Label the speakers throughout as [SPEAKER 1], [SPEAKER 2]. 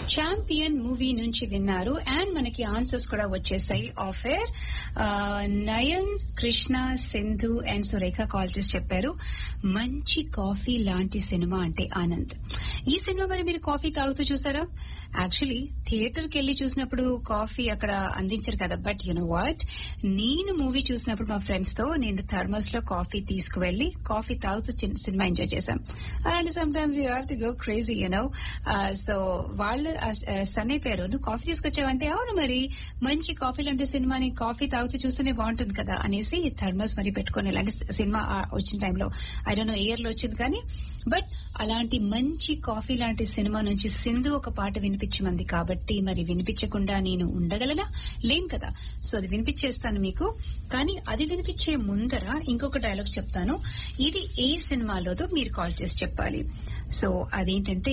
[SPEAKER 1] champion movie నుంచి విన్నారు and మనకి ఆన్సర్స్ కూడా వచ్చేసాయి off air Nayan Krishna Sindhu and Surekha call చేసి చెప్పారు మంచి కాఫీ లాంటి సినిమా అంటే ఆనంద్ ఈ సినిమా మరి మీరు కాఫీ తాగుతూ చూసారా యాక్చువల్లీ థియేటర్ కి వెళ్లి చూసినప్పుడు కాఫీ అక్కడ అందించరు కదా బట్ యు నో వాట్ నేను మూవీ చూసినప్పుడు మా ఫ్రెండ్స్ తో నేను థర్మస్ లో కాఫీ తీసుకువెళ్లి కాఫీ తాగుతూ చిన్న సినిమా ఎంజాయ్ చేశాం and sometimes you have to go crazy you know so వాళ్ళు సన్ అయిపోయారు నువ్వు కాఫీ తీసుకొచ్చావంటే అవును మరి మంచి కాఫీ లాంటి సినిమాని కాఫీ తాగుతూ చూస్తేనే బాగుంటుంది కదా అనేసి థర్మస్ మరి పెట్టుకుని ఇలాంటి సినిమా ఆ, వచ్చిన టైంలో ఐ డోంట్ నో ఇయర్ లో వచ్చింది కానీ బట్ అలాంటి మంచి కాఫీ లాంటి సినిమా నుంచి సింధు ఒక పాట వినిపించమంది కాబట్టి మరి వినిపించకుండా నేను ఉండగలనా లేం కదా సో అది వినిపించేస్తాను మీకు కానీ అది వినిపించే ముందర ఇంకొక డైలాగ్ చెప్తాను ఇది ఏ సినిమాలోదో మీరు కాల్ చేసి చెప్పాలి సో అదేంటంటే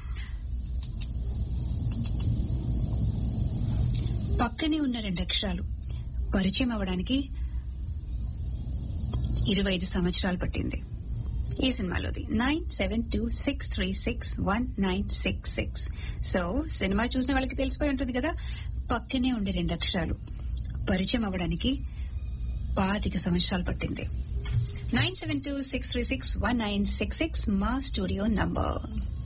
[SPEAKER 1] పక్కనే ఉన్న రెండు అక్షరాలు పరిచయం అవ్వడానికి ఇరవై ఐదు సంవత్సరాలు పట్టింది ఈ సినిమాలోది nine seven two six three six one nine six six so సినిమా చూసిన వాళ్ళకి తెలిసిపోయి ఉంటుంది కదా పక్కనే ఉండే రెండు అక్షరాలు పరిచయం అవ్వడానికి పాతిక సంవత్సరాలు పట్టింది nine seven two six three six one nine six six మా స్టూడియో నంబర్